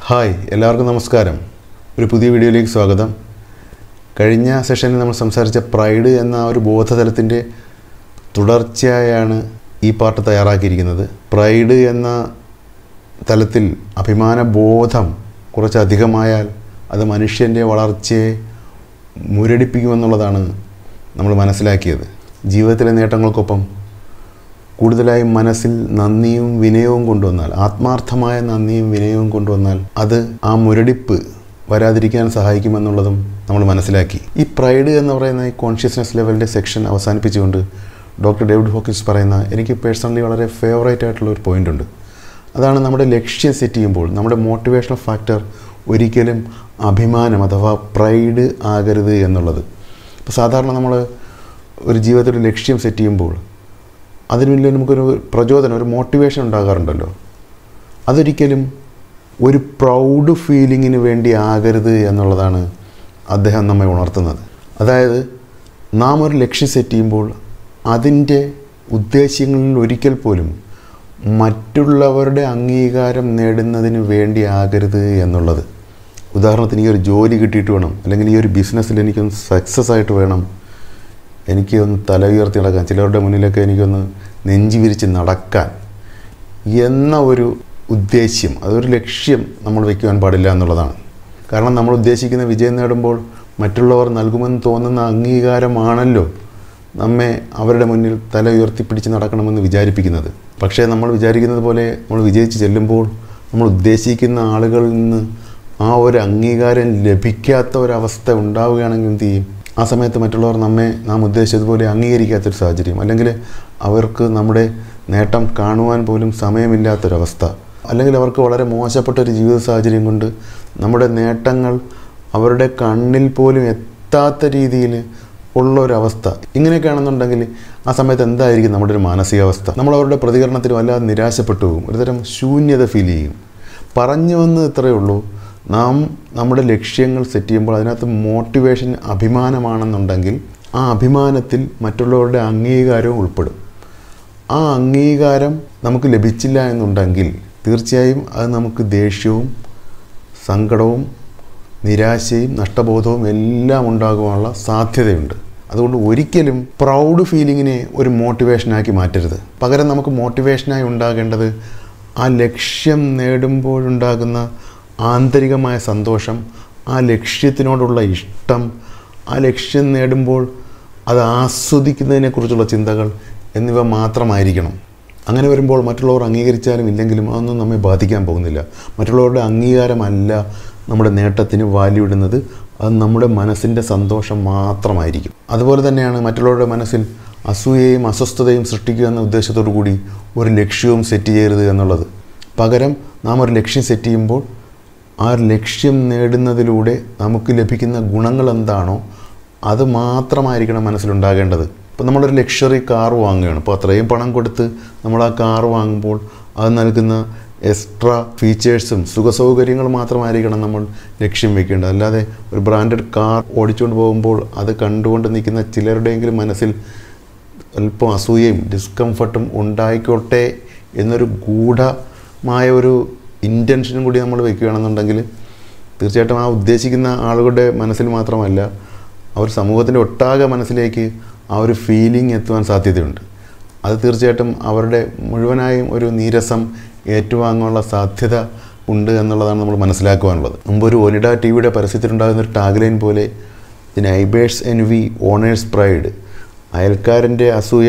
hi എല്ലാവർക്കും നമസ്കാരം ഒരു പുതിയ വീഡിയോയിലേക്ക് സ്വാഗതം കഴിഞ്ഞ സെഷനിൽ നമ്മൾ സംസാരിച്ച പ്രൈഡ് എന്ന ഒരു ബോധതലത്തിൻ്റെ തുടർച്ചയായാണ് ഈ പാർട്ട് തയ്യാറാക്കിയിരിക്കുന്നത് പ്രൈഡ് എന്ന തലത്തിൽ അഭിമാന ബോധം കുറച്ചധികമായാൽ അത് മനുഷ്യൻ്റെ വളർച്ചയെ മുരടിപ്പിക്കുമെന്നുള്ളതാണ് നമ്മൾ മനസ്സിലാക്കിയത് ജീവിതത്തിലെ നേട്ടങ്ങൾക്കൊപ്പം കൂടുതലായും മനസ്സിൽ നന്ദിയും വിനയവും കൊണ്ടുവന്നാൽ ആത്മാർത്ഥമായ നന്ദിയും വിനയവും കൊണ്ടുവന്നാൽ അത് ആ മുരടിപ്പ് വരാതിരിക്കാൻ സഹായിക്കുമെന്നുള്ളതും നമ്മൾ മനസ്സിലാക്കി ഈ പ്രൈഡ് എന്ന് പറയുന്ന ഈ കോൺഷ്യസ്നെസ് ലെവലിൻ്റെ സെക്ഷൻ അവസാനിപ്പിച്ചുകൊണ്ട് ഡോക്ടർ ഡേവിഡ് ഹോക്കിൻസ് പറയുന്ന എനിക്ക് പേഴ്സണലി വളരെ ഫേവറേറ്റ് ആയിട്ടുള്ള ഒരു പോയിൻ്റ് ഉണ്ട് അതാണ് നമ്മുടെ ലക്ഷ്യം സെറ്റ് ചെയ്യുമ്പോൾ നമ്മുടെ മോട്ടിവേഷണൽ ഫാക്ടർ ഒരിക്കലും അഭിമാനം അഥവാ പ്രൈഡ് ആകരുത് എന്നുള്ളത് ഇപ്പോൾ സാധാരണ നമ്മൾ ഒരു ജീവിതത്തിൽ ഒരു ലക്ഷ്യം സെറ്റ് ചെയ്യുമ്പോൾ അതിന് വേണ്ടി നമുക്കൊരു പ്രചോദനം ഒരു മോട്ടിവേഷൻ ഉണ്ടാകാറുണ്ടല്ലോ അതൊരിക്കലും ഒരു പ്രൗഡ് ഫീലിങ്ങിന് വേണ്ടി ആകരുത് എന്നുള്ളതാണ് അദ്ദേഹം നമ്മെ ഉണർത്തുന്നത് അതായത് നാം ഒരു ലക്ഷ്യം സെറ്റ് ചെയ്യുമ്പോൾ അതിൻ്റെ ഉദ്ദേശ്യങ്ങളിൽ ഒരിക്കൽ പോലും മറ്റുള്ളവരുടെ അംഗീകാരം നേടുന്നതിന് വേണ്ടി ആകരുത് എന്നുള്ളത് ഉദാഹരണത്തിന് ഈ ഒരു ജോലി കിട്ടിയിട്ട് വേണം അല്ലെങ്കിൽ ഈ ഒരു ബിസിനസ്സിൽ എനിക്കൊന്ന് സക്സസ് ആയിട്ട് വേണം എനിക്ക് ഒന്ന് തല ഉയർത്തി നടക്കാൻ ചിലരുടെ മുന്നിലൊക്കെ എനിക്കൊന്ന് നെഞ്ചി വിരിച്ച് നടക്കാൻ എന്ന ഒരു ഉദ്ദേശ്യം അതൊരു ലക്ഷ്യം നമ്മൾ വയ്ക്കുവാൻ പാടില്ല എന്നുള്ളതാണ് കാരണം നമ്മൾ ഉദ്ദേശിക്കുന്ന വിജയം നേടുമ്പോൾ മറ്റുള്ളവർ നൽകുമെന്ന് തോന്നുന്ന അംഗീകാരമാണല്ലോ നമ്മെ അവരുടെ മുന്നിൽ തല ഉയർത്തിപ്പിടിച്ച് നടക്കണമെന്ന് വിചാരിപ്പിക്കുന്നത് പക്ഷേ നമ്മൾ വിചാരിക്കുന്നത് പോലെ നമ്മൾ വിജയിച്ച് ചെല്ലുമ്പോൾ നമ്മൾ ഉദ്ദേശിക്കുന്ന ആളുകളിൽ നിന്ന് ആ ഒരു അംഗീകാരം ലഭിക്കാത്ത ഒരവസ്ഥ ഉണ്ടാവുകയാണെങ്കിൽ എന്ത് ചെയ്യും ആ സമയത്ത് മറ്റുള്ളവർ നമ്മെ നാം ഉദ്ദേശിച്ചതുപോലെ അംഗീകരിക്കാത്തൊരു സാഹചര്യം അല്ലെങ്കിൽ അവർക്ക് നമ്മുടെ നേട്ടം കാണുവാൻ പോലും സമയമില്ലാത്തൊരവസ്ഥ അല്ലെങ്കിൽ അവർക്ക് വളരെ മോശപ്പെട്ട ഒരു ജീവിത സാഹചര്യം കൊണ്ട് നമ്മുടെ നേട്ടങ്ങൾ അവരുടെ കണ്ണിൽ പോലും എത്താത്ത രീതിയിൽ ഉള്ള ഒരു ഇങ്ങനെയൊക്കെയാണെന്നുണ്ടെങ്കിൽ ആ സമയത്ത് എന്തായിരിക്കും നമ്മുടെ ഒരു മാനസികാവസ്ഥ നമ്മൾ അവരുടെ പ്രതികരണത്തിൽ വല്ലാതെ നിരാശപ്പെട്ടു പോകും ഒരുതരം ശൂന്യത ഫീൽ ചെയ്യും പറഞ്ഞു വന്ന് ഇത്രയേ ഉള്ളൂ നാം നമ്മുടെ ലക്ഷ്യങ്ങൾ സെറ്റ് ചെയ്യുമ്പോൾ അതിനകത്ത് മോട്ടിവേഷൻ അഭിമാനമാണെന്നുണ്ടെങ്കിൽ ആ അഭിമാനത്തിൽ മറ്റുള്ളവരുടെ അംഗീകാരവും ഉൾപ്പെടും ആ അംഗീകാരം നമുക്ക് ലഭിച്ചില്ല എന്നുണ്ടെങ്കിൽ തീർച്ചയായും അത് നമുക്ക് ദേഷ്യവും സങ്കടവും നിരാശയും നഷ്ടബോധവും എല്ലാം ഉണ്ടാകുവാനുള്ള സാധ്യതയുണ്ട് അതുകൊണ്ട് ഒരിക്കലും പ്രൗഡ് ഫീലിങ്ങിനെ ഒരു മോട്ടിവേഷനാക്കി മാറ്റരുത് പകരം നമുക്ക് മോട്ടിവേഷനായി ഉണ്ടാകേണ്ടത് ആ ലക്ഷ്യം നേടുമ്പോഴുണ്ടാകുന്ന ആന്തരികമായ സന്തോഷം ആ ലക്ഷ്യത്തിനോടുള്ള ഇഷ്ടം ആ ലക്ഷ്യം നേടുമ്പോൾ അത് ആസ്വദിക്കുന്നതിനെക്കുറിച്ചുള്ള ചിന്തകൾ എന്നിവ മാത്രമായിരിക്കണം അങ്ങനെ വരുമ്പോൾ മറ്റുള്ളവർ അംഗീകരിച്ചാലും ഇല്ലെങ്കിലും അതൊന്നും നമ്മെ ബാധിക്കാൻ പോകുന്നില്ല മറ്റുള്ളവരുടെ അംഗീകാരമല്ല നമ്മുടെ നേട്ടത്തിന് വാല്യൂ ഇടുന്നത് അത് നമ്മുടെ മനസ്സിൻ്റെ സന്തോഷം മാത്രമായിരിക്കും അതുപോലെ തന്നെയാണ് മറ്റുള്ളവരുടെ മനസ്സിൽ അസൂയയും അസ്വസ്ഥതയും സൃഷ്ടിക്കുക എന്ന ഉദ്ദേശത്തോടു കൂടി ഒരു ലക്ഷ്യവും സെറ്റ് ചെയ്യരുത് എന്നുള്ളത് പകരം നാം ഒരു ലക്ഷ്യം സെറ്റ് ചെയ്യുമ്പോൾ ആ ലക്ഷ്യം നേടുന്നതിലൂടെ നമുക്ക് ലഭിക്കുന്ന ഗുണങ്ങൾ എന്താണോ അത് മാത്രമായിരിക്കണം മനസ്സിലുണ്ടാകേണ്ടത് ഇപ്പോൾ നമ്മളൊരു ലക്ഷറി കാർ വാങ്ങുകയാണ് അപ്പോൾ അത്രയും പണം കൊടുത്ത് നമ്മൾ ആ കാർ വാങ്ങുമ്പോൾ അത് നൽകുന്ന എക്സ്ട്രാ ഫീച്ചേഴ്സും സുഖസൗകര്യങ്ങൾ മാത്രമായിരിക്കണം നമ്മൾ ലക്ഷ്യം വെക്കേണ്ടത് അല്ലാതെ ഒരു ബ്രാൻഡഡ് കാർ ഓടിച്ചുകൊണ്ട് പോകുമ്പോൾ അത് കണ്ടുകൊണ്ട് നിൽക്കുന്ന ചിലരുടെയെങ്കിലും മനസ്സിൽ അല്പം അസൂയയും ഡിസ്കംഫർട്ടും ഉണ്ടായിക്കോട്ടെ എന്നൊരു ഗൂഢമായ ഒരു ഇൻറ്റൻഷനും കൂടി നമ്മൾ വെക്കുകയാണെന്നുണ്ടെങ്കിൽ തീർച്ചയായിട്ടും ആ ഉദ്ദേശിക്കുന്ന ആളുകളുടെ മനസ്സിൽ മാത്രമല്ല അവർ സമൂഹത്തിൻ്റെ ഒട്ടാകെ മനസ്സിലേക്ക് ആ ഒരു ഫീലിംഗ് എത്തുവാൻ സാധ്യതയുണ്ട് അത് തീർച്ചയായിട്ടും അവരുടെ മുഴുവനായും ഒരു നീരസം ഏറ്റുവാങ്ങാനുള്ള സാധ്യത ഉണ്ട് എന്നുള്ളതാണ് നമ്മൾ മനസ്സിലാക്കുവാനുള്ളത് മുമ്പ് ഒരു ഒനിഡ ടി വിയുടെ പരസ്യത്തിലുണ്ടാകുന്ന ഒരു ടാഗ്ലൈൻ പോലെ the neighbour's envy owner's pride അയൽക്കാരൻ്റെ അസൂയ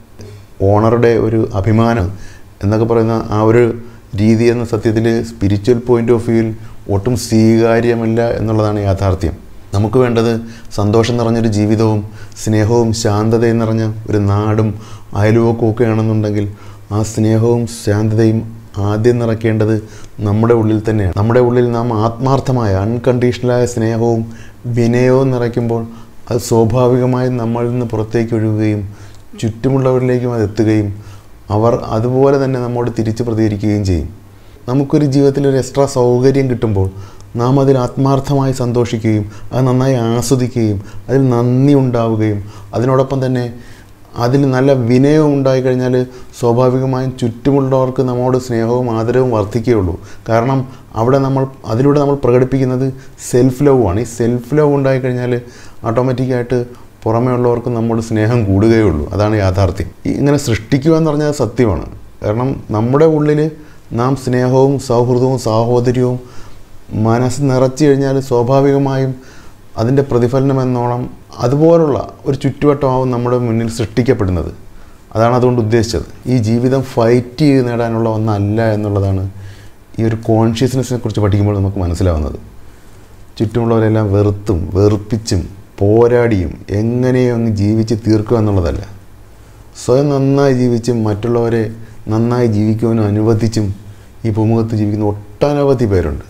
ഓണറുടെ ഒരു അഭിമാനം എന്നൊക്കെ പറയുന്ന ആ ഒരു രീതി എന്ന സത്യത്തിൽ സ്പിരിച്വൽ പോയിൻ്റ് ഓഫ് വ്യൂവിൽ ഒട്ടും സ്വീകാര്യമല്ല എന്നുള്ളതാണ് യാഥാർത്ഥ്യം നമുക്ക് വേണ്ടത് സന്തോഷം നിറഞ്ഞൊരു ജീവിതവും സ്നേഹവും ശാന്തതയും നിറഞ്ഞ ഒരു നാടും അയൽവക്കവും ഒക്കെ ആണെന്നുണ്ടെങ്കിൽ ആ സ്നേഹവും ശാന്തതയും ആദ്യം നിറയ്ക്കേണ്ടത് നമ്മുടെ ഉള്ളിൽ തന്നെയാണ് നമ്മുടെ ഉള്ളിൽ നാം ആത്മാർത്ഥമായ അൺകണ്ടീഷണലായ സ്നേഹവും വിനയവും നിറയ്ക്കുമ്പോൾ അത് സ്വാഭാവികമായും നമ്മളിൽ നിന്ന് പുറത്തേക്ക് ഒഴുകുകയും ചുറ്റുമുള്ളവരിലേക്കും അത് എത്തുകയും അവർ അതുപോലെ തന്നെ നമ്മോട് തിരിച്ച് പ്രതികരിക്കുകയും ചെയ്യും നമുക്കൊരു ജീവിതത്തിൽ ഒരു എക്സ്ട്രാ സൗകര്യം കിട്ടുമ്പോൾ നാം അതിൽ ആത്മാർത്ഥമായി സന്തോഷിക്കുകയും അത് നന്നായി ആസ്വദിക്കുകയും അതിൽ നന്ദി ഉണ്ടാവുകയും അതിനോടൊപ്പം തന്നെ അതിൽ നല്ല വിനയവും ഉണ്ടായിക്കഴിഞ്ഞാൽ സ്വാഭാവികമായും ചുറ്റുമുള്ളവർക്ക് നമ്മോട് സ്നേഹവും ആദരവും വർദ്ധിക്കുകയുള്ളൂ കാരണം അവിടെ നമ്മൾ അതിലൂടെ നമ്മൾ പ്രകടിപ്പിക്കുന്നത് സെൽഫ് ലവ് ആണ് ഈ സെൽഫ് ലവ് ഉണ്ടായിക്കഴിഞ്ഞാൽ ഓട്ടോമാറ്റിക്കായിട്ട് പുറമേ ഉള്ളവർക്ക് നമ്മോട് സ്നേഹം കൂടുകയുള്ളൂ അതാണ് യാഥാർത്ഥ്യം ഈ ഇങ്ങനെ സൃഷ്ടിക്കുക എന്ന് പറഞ്ഞാൽ സത്യമാണ് കാരണം നമ്മുടെ ഉള്ളിൽ നാം സ്നേഹവും സൗഹൃദവും സാഹോദര്യവും മനസ്സ് നിറച്ചു കഴിഞ്ഞാൽ സ്വാഭാവികമായും അതിൻ്റെ പ്രതിഫലനം എന്നോണം അതുപോലുള്ള ഒരു ചുറ്റുവട്ടമാവും നമ്മുടെ മുന്നിൽ സൃഷ്ടിക്കപ്പെടുന്നത് അതാണ് അതുകൊണ്ട് ഉദ്ദേശിച്ചത് ഈ ജീവിതം ഫൈറ്റ് ചെയ്ത് നേടാനുള്ള ഒന്നല്ല എന്നുള്ളതാണ് ഈ ഒരു കോൺഷ്യസ്നെസ്സിനെ കുറിച്ച് പഠിക്കുമ്പോൾ നമുക്ക് മനസ്സിലാവുന്നത് ചുറ്റുമുള്ളവരെല്ലാം വെറുത്തും വെറുപ്പിച്ചും പോരാടിയും എങ്ങനെയും അങ്ങ് ജീവിച്ച് തീർക്കുക എന്നുള്ളതല്ല സ്വയം നന്നായി ജീവിച്ചും മറ്റുള്ളവരെ നന്നായി ജീവിക്കുവാനും അനുവദിച്ചും ഈ ഭൂമുഖത്ത് ജീവിക്കുന്ന ഒട്ടനവധി പേരുണ്ട്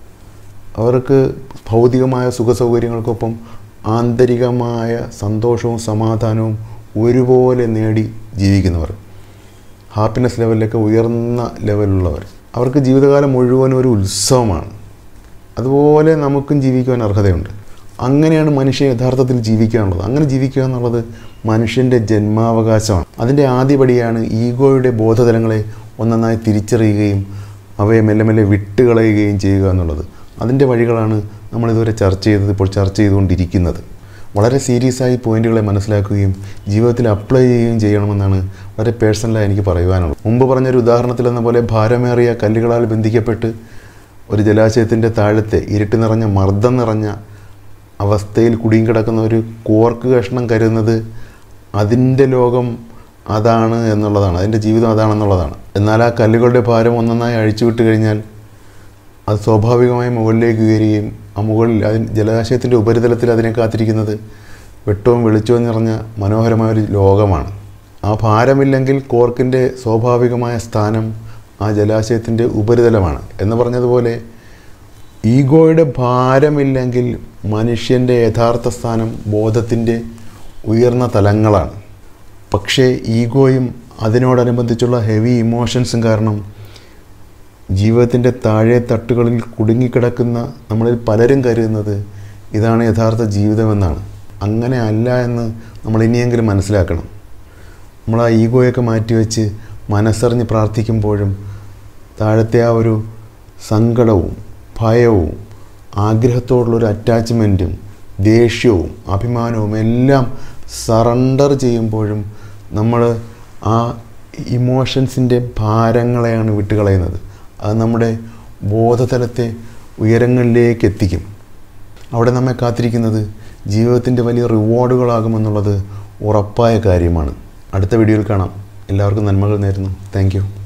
അവർക്ക് ഭൗതികമായ സുഖസൗകര്യങ്ങൾക്കൊപ്പം ആന്തരികമായ സന്തോഷവും സമാധാനവും ഒരുപോലെ നേടി ജീവിക്കുന്നവർ ഹാപ്പിനെസ് ലെവലിലൊക്കെ ഉയർന്ന ലെവലിലുള്ളവർ അവർക്ക് ജീവിതകാലം മുഴുവനും ഒരു ഉത്സവമാണ് അതുപോലെ നമുക്കും ജീവിക്കുവാൻ അർഹതയുണ്ട് അങ്ങനെയാണ് മനുഷ്യൻ യഥാർത്ഥത്തിൽ ജീവിക്കാനുള്ളത് അങ്ങനെ ജീവിക്കുക എന്നുള്ളത് മനുഷ്യൻ്റെ ജന്മാവകാശമാണ് അതിൻ്റെ ആദ്യപടിയാണ് ഈഗോയുടെ ബോധതലങ്ങളെ ഒന്നൊന്നായി തിരിച്ചറിയുകയും അവയെ മെല്ലെ മെല്ലെ വിട്ടുകളയുകയും ചെയ്യുക എന്നുള്ളത് അതിൻ്റെ വഴികളാണ് നമ്മളിതുവരെ ചർച്ച ചെയ്തത് ഇപ്പോൾ ചർച്ച ചെയ്തുകൊണ്ടിരിക്കുന്നത് വളരെ സീരിയസ് ആയി പോയിന്റുകളെ മനസ്സിലാക്കുകയും ജീവിതത്തിൽ അപ്ലൈ ചെയ്യുകയും ചെയ്യണമെന്നാണ് വളരെ പേഴ്സണലായി എനിക്ക് പറയുവാനുള്ളത് മുമ്പ് പറഞ്ഞൊരു ഉദാഹരണത്തിലെന്ന പോലെ ഭാരമേറിയ കല്ലുകളാൽ ബന്ധിക്കപ്പെട്ട് ഒരു ജലാശയത്തിൻ്റെ താഴത്തെ ഇരുട്ട് നിറഞ്ഞ മർദ്ദം നിറഞ്ഞ അവസ്ഥയിൽ കുടുങ്ങിക്കിടക്കുന്ന ഒരു കോർക്ക് കഷ്ണം കരുതുന്നത് അതിൻ്റെ ലോകം അതാണ് എന്നുള്ളതാണ് അതിൻ്റെ ജീവിതം അതാണെന്നുള്ളതാണ് എന്നാൽ ആ കല്ലുകളുടെ ഭാരം ഒന്നൊന്നായി അഴിച്ചുവിട്ട് കഴിഞ്ഞാൽ അത് സ്വാഭാവികമായും മുകളിലേക്ക് ഉയരുകയും ആ മുകളിൽ അതിന് ജലാശയത്തിൻ്റെ ഉപരിതലത്തിൽ അതിനെ കാത്തിരിക്കുന്നത് വെട്ടവും വെളിച്ചവും നിറഞ്ഞ മനോഹരമായ ഒരു ലോകമാണ് ആ ഭാരമില്ലെങ്കിൽ കോർക്കിൻ്റെ സ്വാഭാവികമായ സ്ഥാനം ആ ജലാശയത്തിൻ്റെ ഉപരിതലമാണ് എന്ന് പറഞ്ഞതുപോലെ ഈഗോയുടെ ഭാരമില്ലെങ്കിൽ മനുഷ്യൻ്റെ യഥാർത്ഥ സ്ഥാനം ബോധത്തിൻ്റെ ഉയർന്ന തലങ്ങളാണ് പക്ഷേ ഈഗോയും അതിനോടനുബന്ധിച്ചുള്ള ഹെവി ഇമോഷൻസും കാരണം ജീവിതത്തിൻ്റെ താഴെ തട്ടുകളിൽ കുടുങ്ങിക്കിടക്കുന്ന നമ്മളിൽ പലരും കരുതുന്നത് ഇതാണ് യഥാർത്ഥ ജീവിതമെന്നാണ് അങ്ങനെ അല്ല എന്ന് നമ്മൾ ഇനിയെങ്കിലും മനസ്സിലാക്കണം നമ്മൾ ആ ഈഗോയൊക്കെ മാറ്റിവെച്ച് മനസ്സറിഞ്ഞ് പ്രാർത്ഥിക്കുമ്പോഴും താഴത്തെ ആ ഒരു സങ്കടവും ഭയവും ആഗ്രഹത്തോടുള്ളൊരു അറ്റാച്ച്മെൻറ്റും ദേഷ്യവും അഭിമാനവും എല്ലാം സറണ്ടർ ചെയ്യുമ്പോഴും നമ്മൾ ആ ഇമോഷൻസിൻ്റെ ഭാരങ്ങളെയാണ് വിട്ടുകളയുന്നത് അത് നമ്മുടെ ബോധതലത്തെ ഉയരങ്ങളിലേക്ക് എത്തിക്കും അവിടെ നമ്മെ കാത്തിരിക്കുന്നത് ജീവിതത്തിൻ്റെ വലിയ റിവാർഡുകളാകുമെന്നുള്ളത് ഉറപ്പായ കാര്യമാണ് അടുത്ത വീഡിയോയിൽ കാണാം എല്ലാവർക്കും നന്മകൾ നേരുന്നു താങ്ക്